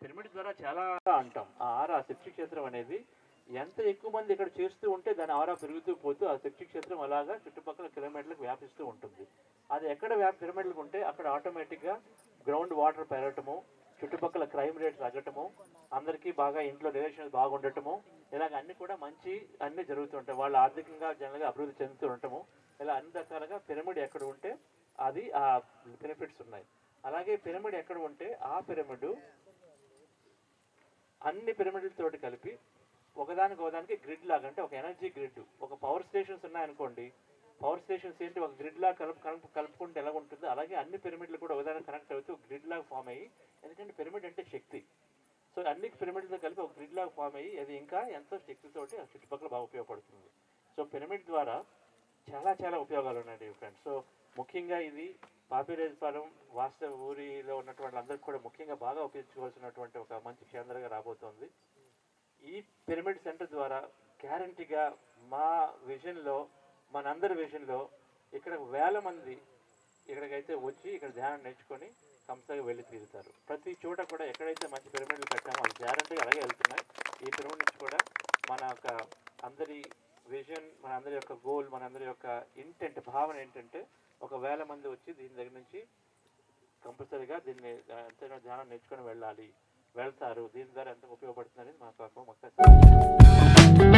pyramid ద్వారా చాలా అంటాం ఆ ఆరా శక్తి క్షేత్రం అనేది ఎంత ఎక్కువ మంది ఇక్కడ చేస్తూ ఉంటే దాని ఆరా పెరుగుతూ పోతూ ఆ శక్తి క్షేత్రం అలాగా చుట్టుపక్కల కిలోమీటర్లకు వ్యాపిస్తూ ఉంటుంది అది ఎక్కడ వ్యాప్ పిరమిడ్లకు ఉంటే అక్కడ ఆటోమేటిక్గా గ్రౌండ్ వాటర్ పెరగటము చుట్టుపక్కల క్రైమ్ రేట్ తగ్గటము అందరికీ బాగా ఇంట్లో రిలేషన్స్ బాగుండటము ఇలాగ అన్ని కూడా మంచి అన్ని జరుగుతుంటాయి వాళ్ళు ఆర్థికంగా జనరల్గా అభివృద్ధి చెందుతూ ఉండటము ఇలా అన్ని రకాలుగా పిరమిడ్ ఎక్కడ ఉంటే అది ఆ బెనిఫిట్స్ ఉన్నాయి అలాగే పిరమిడ్ ఎక్కడ ఉంటే ఆ పిరమిడ్ అన్ని పిరమిడ్లతోటి కలిపి ఒకదానికి ఒకదానికి గ్రిడ్ లాగా అంటే ఒక ఎనర్జీ గ్రిడ్ ఒక పవర్ స్టేషన్స్ ఉన్నాయనుకోండి పవర్ స్టేషన్స్ ఏంటి ఒక గ్రిడ్ లాగా కలుపు కలుపు కలుపుకుంటే ఎలా ఉంటుందో అలాగే అన్ని పిరమిడ్లు కూడా ఒకదానికి కనెక్ట్ అవుతూ గ్రిడ్ లాగా ఫామ్ అయ్యి ఎందుకంటే పిరమిడ్ అంటే శక్తి సో అన్ని పిరమిడ్లతో కలిపి ఒక గ్రిడ్ లాగా ఫామ్ అయ్యి అది ఇంకా ఎంతో శక్తితోటి ఆ చుట్టుపక్కల బాగా ఉపయోగపడుతుంది సో పిరమిడ్ ద్వారా చాలా చాలా ఉపయోగాలు ఉన్నాయి ఫ్రెండ్స్ సో ముఖ్యంగా ఇది పాపిరేజపాలెం వాస్తవ ఊరిలో ఉన్నటువంటి అందరికి కూడా ముఖ్యంగా బాగా ఉపయోగించుకోవాల్సినటువంటి ఒక మంచి కేంద్రంగా రాబోతోంది ఈ పిరమిడ్ సెంటర్ ద్వారా గ్యారంటీగా మా విజన్లో మనందరి విజన్లో ఇక్కడ వేల మంది ఇక్కడికైతే వచ్చి ఇక్కడ ధ్యానం నేర్చుకొని సంస్థగా వెళ్ళి తీరుతారు ప్రతి చోట కూడా ఎక్కడైతే మంచి పిరమిడ్లు కట్టామో అది గ్యారంటీగా అలాగే వెళ్తున్నాయి ఈ పిరమిడ్ నుంచి కూడా మన యొక్క అందరి విజన్ మన అందరి యొక్క గోల్ మన అందరి యొక్క ఇంటెంట్ భావన ఏంటంటే ఒక వేల మంది వచ్చి దీని దగ్గర నుంచి కంపల్సరీగా దీన్ని ఆ, ఎంతైనా ధ్యానం నేర్చుకొని వెళ్ళాలి వెళ్తారు దీని ద్వారా ఎంత ఉపయోగపడుతుంది అనేది మాకు ఒక- ఒక